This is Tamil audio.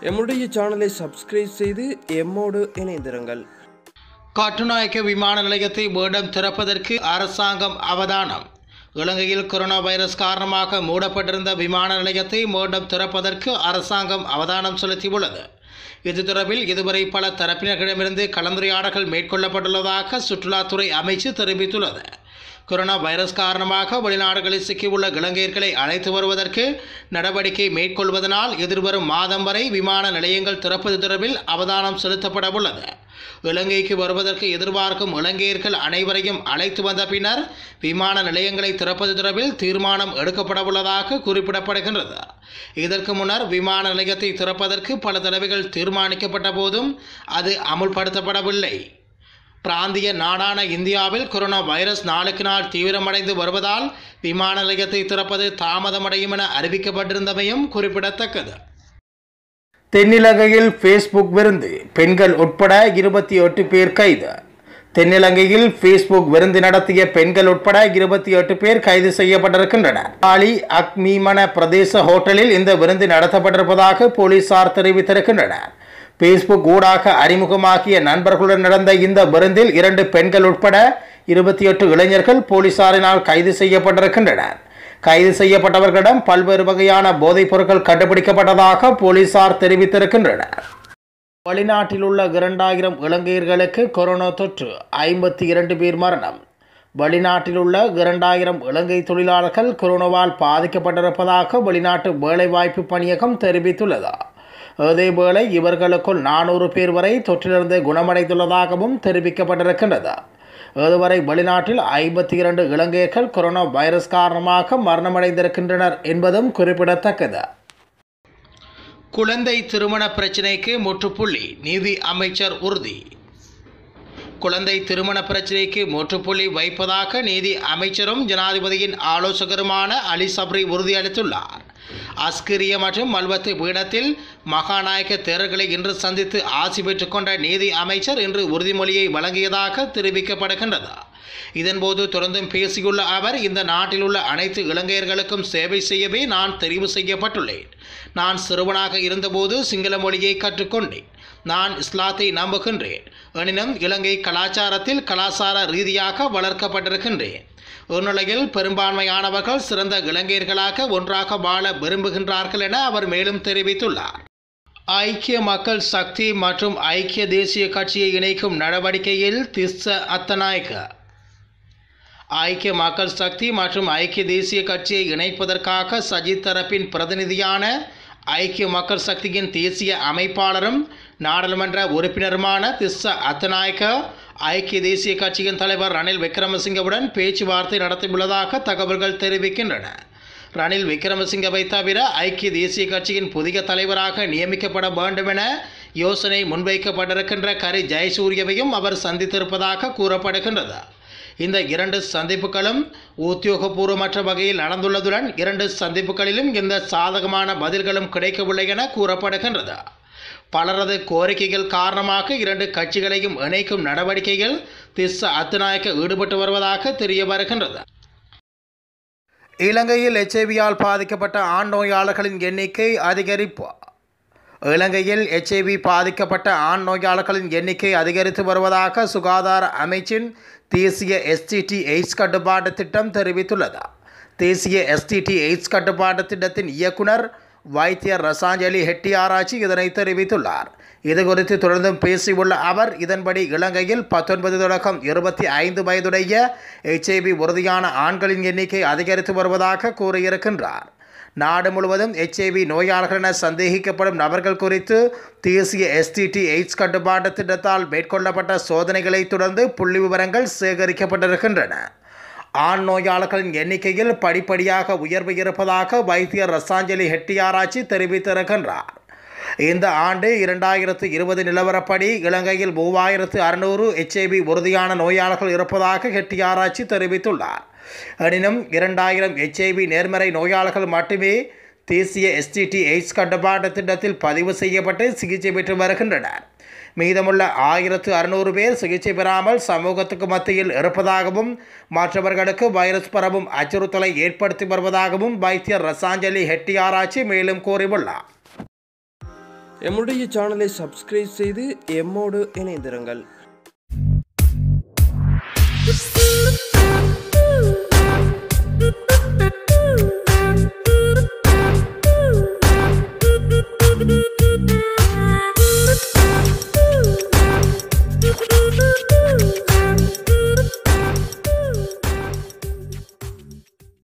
எம்முடைய சேனலை சப்ஸ்கிரைப் செய்து எம்மோடு இணைந்திருங்கள் கட்டுநாயக்க விமான நிலையத்தை மீண்டும் திறப்பதற்கு அரசாங்கம் அவதானம் இலங்கையில் கொரோனா வைரஸ் காரணமாக மூடப்பட்டிருந்த விமான நிலையத்தை மீண்டும் திறப்பதற்கு அரசாங்கம் அவதானம் செலுத்தியுள்ளது இது தொடர்பில் இதுவரை பல தரப்பினர்களிடமிருந்து கலந்துரையாடல்கள் மேற்கொள்ளப்பட்டுள்ளதாக சுற்றுலாத்துறை அமைச்சு தெரிவித்துள்ளது கொரோனா வைரஸ் காரணமாக வெளிநாடுகளில் சிக்கியுள்ள இலங்கையர்களை அழைத்து வருவதற்கு நடவடிக்கை மேற்கொள்வதனால் எதிர்வரும் மாதம் வரை விமான நிலையங்கள் திறப்பது தொடர்பில் அவதானம் செலுத்தப்பட உள்ளது இலங்கைக்கு வருவதற்கு எதிர்பார்க்கும் இலங்கையர்கள் அனைவரையும் அழைத்து வந்த பின்னர் விமான நிலையங்களை திறப்பது தொடர்பில் தீர்மானம் எடுக்கப்பட உள்ளதாக குறிப்பிடப்படுகின்றது இதற்கு முன்னர் விமான நிலையத்தை திறப்பதற்கு பல தடவைகள் தீர்மானிக்கப்பட்ட போதும் அது அமுல்படுத்தப்படவில்லை பிராந்திய நாடான இந்தியாவில் கொரோனா வைரஸ் நாளுக்கு நாள் தீவிரமடைந்து வருவதால் விமான நிலையத்தை திறப்பது தாமதமடையும் என அறிவிக்கப்பட்டிருந்தமையும் குறிப்பிடத்தக்கது தென்னிலங்கையில் ஃபேஸ்புக் விருந்து பெண்கள் உட்பட இருபத்தி எட்டு பேர் கைது தென்னிலங்கையில் ஃபேஸ்புக் விருந்து நடத்திய பெண்கள் உட்பட இருபத்தி எட்டு பேர் கைது செய்யப்பட்டிருக்கின்றனர் ஆலி அக்மீமன பிரதேச ஹோட்டலில் இந்த விருந்து நடத்தப்பட்டிருப்பதாக போலீசார் தெரிவித்திருக்கின்றனர் ஃபேஸ்புக் ஊடாக அறிமுகமாகிய நண்பர்களுடன் நடந்த இந்த விருந்தில் இரண்டு பெண்கள் உட்பட இருபத்தி எட்டு இளைஞர்கள் போலீசாரினால் கைது செய்யப்பட்டிருக்கின்றனர் கைது செய்யப்பட்டவர்களிடம் பல்வேறு வகையான போதைப் பொருட்கள் கண்டுபிடிக்கப்பட்டதாக போலீசார் தெரிவித்திருக்கின்றனர் வெளிநாட்டில் உள்ள இரண்டாயிரம் இலங்கையர்களுக்கு கொரோனா தொற்று ஐம்பத்தி இரண்டு பேர் மரணம் வெளிநாட்டில் உள்ள இரண்டாயிரம் இலங்கை தொழிலாளர்கள் கொரோனாவால் பாதிக்கப்பட்டிருப்பதாக வெளிநாட்டு வேலைவாய்ப்பு பணியகம் தெரிவித்துள்ளது அதேவேளை இவர்களுக்குள் நானூறு பேர் வரை தொற்றிலிருந்து குணமடைந்துள்ளதாகவும் தெரிவிக்கப்பட்டிருக்கின்றது இதுவரை வெளிநாட்டில் ஐம்பத்தி இரண்டு இலங்கையர்கள் கொரோனா வைரஸ் காரணமாக மரணமடைந்திருக்கின்றனர் என்பதும் குறிப்பிடத்தக்கது குழந்தை திருமண பிரச்சினைக்கு முற்றுப்புள்ளி நீதி அமைச்சர் உறுதி குழந்தை திருமண பிரச்சினைக்கு முற்றுப்புள்ளி வைப்பதாக நீதி அமைச்சரும் ஜனாதிபதியின் ஆலோசகருமான அலி சப்ரி உறுதியளித்துள்ளார் அஸ்கிரிய மற்றும் மல்வத்து பீடத்தில் மகாநாயக்க தேரர்களை இன்று சந்தித்து ஆசி பெற்றுக்கொண்ட நீதி அமைச்சர் இன்று உறுதிமொழியை வழங்கியதாக தெரிவிக்கப்படுகின்றது இதன்போது தொடர்ந்தும் பேசியுள்ள அவர் இந்த நாட்டில் உள்ள அனைத்து இலங்கையர்களுக்கும் சேவை செய்யவே நான் தெரிவு செய்யப்பட்டுள்ளேன் நான் சிறுவனாக இருந்தபோது சிங்கள மொழியை கற்றுக்கொண்டேன் நான் இஸ்லாத்தை நம்புகின்றேன் எனினும் இலங்கை கலாச்சாரத்தில் கலாச்சார ரீதியாக வளர்க்கப்பட்டிருக்கின்றேன் இந்நிலையில் பெரும்பான்மையானவர்கள் சிறந்த இலங்கையர்களாக ஒன்றாக வாழ விரும்புகின்றார்கள் என அவர் மேலும் தெரிவித்துள்ளார் ஐக்கிய மக்கள் சக்தி மற்றும் ஐக்கிய தேசிய கட்சியை இணைக்கும் நடவடிக்கையில் திஸ்ஸ அத்தநாயக்க ஐக்கிய மக்கள் சக்தி மற்றும் ஐக்கிய தேசிய கட்சியை இணைப்பதற்காக சஜித் தரப்பின் பிரதிநிதியான ஐக்கிய மக்கள் சக்தியின் தேசிய அமைப்பாளரும் நாடாளுமன்ற உறுப்பினருமான திஸ்ஸ அத்தநாயக்க ஐக்கிய தேசிய கட்சியின் தலைவர் ரணில் விக்ரமசிங்கவுடன் பேச்சுவார்த்தை நடத்தியுள்ளதாக தகவல்கள் தெரிவிக்கின்றன ரணில் விக்ரமசிங்கவை தவிர ஐக்கிய தேசிய கட்சியின் புதிய தலைவராக நியமிக்கப்பட வேண்டும் என யோசனை முன்வைக்கப்பட்டிருக்கின்ற கரி ஜெயசூரியவையும் அவர் சந்தித்திருப்பதாக கூறப்படுகின்றது இந்த இரண்டு சந்திப்புகளும் உத்தியோகபூர்வமற்ற வகையில் நடந்துள்ளதுடன் இரண்டு சந்திப்புகளிலும் இந்த சாதகமான பதில்களும் கிடைக்கவில்லை என கூறப்படுகின்றது பலரது கோரிக்கைகள் காரணமாக இரண்டு கட்சிகளையும் இணைக்கும் நடவடிக்கையில் திஸ்ஸ அத்துநாயக்க ஈடுபட்டு வருவதாக தெரிய வருகின்றது இலங்கையில் எச்ஐவியால் பாதிக்கப்பட்ட ஆண் நோயாளர்களின் எண்ணிக்கை அதிகரிப்பு இலங்கையில் எச்ஐவி பாதிக்கப்பட்ட ஆண் நோயாளர்களின் எண்ணிக்கை அதிகரித்து வருவதாக சுகாதார அமைச்சின் தேசிய எஸ்டிடி எய்ட்ஸ் கட்டுப்பாட்டு திட்டம் தெரிவித்துள்ளது தேசிய எஸ்டிடி எய்ட்ஸ் கட்டுப்பாட்டு திட்டத்தின் இயக்குனர் வைத்தியர் ரசாஞ்சலி ஹெட்டியாராச்சி இதனை தெரிவித்துள்ளார் இது குறித்து தொடர்ந்தும் பேசியுள்ள அவர் இதன்படி இலங்கையில் பத்தொன்பது தொடக்கம் இருபத்தி ஐந்து வயதுடைய எச்ஐவி உறுதியான ஆண்களின் எண்ணிக்கை அதிகரித்து வருவதாக கூறியிருக்கின்றார் நாடு முழுவதும் எச்ஐவி நோயாளர்கள் என சந்தேகிக்கப்படும் நபர்கள் குறித்து தேசிய எஸ்டிடி எய்ட்ஸ் கட்டுப்பாட்டு திட்டத்தால் மேற்கொள்ளப்பட்ட சோதனைகளை தொடர்ந்து புள்ளி விவரங்கள் சேகரிக்கப்பட்டிருக்கின்றன ஆண் நோயாளர்களின் எண்ணிக்கையில் படிப்படியாக உயர்வு இருப்பதாக வைத்தியர் ரசாஞ்சலி ஹெட்டியாராச்சி தெரிவித்திருக்கின்றார் இந்த ஆண்டு இரண்டாயிரத்து இருபது நிலவரப்படி இலங்கையில் மூவாயிரத்து அறுநூறு எச்ஐவி உறுதியான நோயாளர்கள் இருப்பதாக ஹெட்டியாராச்சி தெரிவித்துள்ளார் எனினும் இரண்டாயிரம் எச்ஐவி நேர்மறை நோயாளர்கள் மட்டுமே தேசிய எஸ்டிடி எய்ட்ஸ் கட்டுப்பாட்டு திட்டத்தில் பதிவு செய்யப்பட்டு சிகிச்சை பெற்று வருகின்றனர் மீதமுள்ள ஆயிரத்து அறுநூறு பேர் சிகிச்சை பெறாமல் சமூகத்துக்கு மத்தியில் இருப்பதாகவும் மற்றவர்களுக்கு வைரஸ் பரவும் அச்சுறுத்தலை ஏற்படுத்தி வருவதாகவும் வைத்தியர் ரசாஞ்சலி ஹெட்டியாராச்சி மேலும் கூறியுள்ளார் எம்முடைய சேனலை சப்ஸ்கிரைப் செய்து எம்மோடு இணைந்திருங்கள்